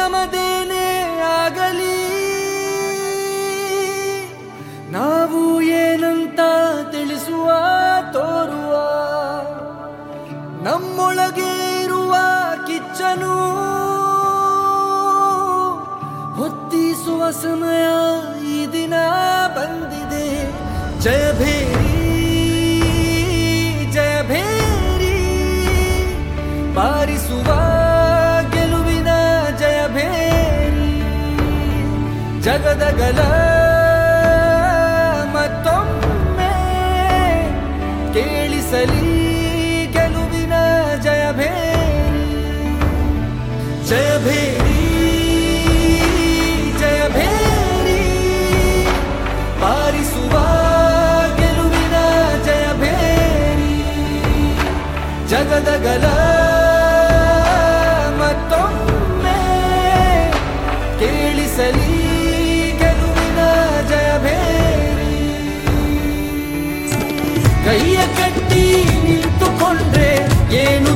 ನಮದೇನೇ ಆಗಲಿ ನಾವು ಏನಂತ ತಿಳಿಸುವ ತೋರುವ ನಮ್ಮೊಳಗೆ ಇರುವ ಕಿಚ್ಚನು ಹೊತ್ತಿಸುವ ಸಮಯ ಈ ದಿನ ಬಂದಿದೆ ಜಯ ಭೇರಿ ಜಯ ಭೇರಿ ಬಾರಿಸುವ ಗೆಲುವಿನ ಜಯ ಭೇರಿ ಜಗದಗಲ ಮತ್ತೊಮ್ಮೆ ಕೇಳಿಸಲಿ ಗೆಲುವಿನ ಜಯ ಭೇರಿ ಜಯ ಭೇರಿ ಜಯ ಭೇರಿ ಬಾರಿಸುವ ಗೆಲುವಿನ ಜಯ ಭೇರಿ ಜಗದಗಲ ಮತ್ತೊಮ್ಮೆ ಕೇಳಿಸಲಿ ಗೆಲುವಿನ ಜಯ ಭೇರಿ ಕೈಯ ಕಟ್ಟಿ ನಿಂತುಕೊಂಡ್ರೆ ಏನು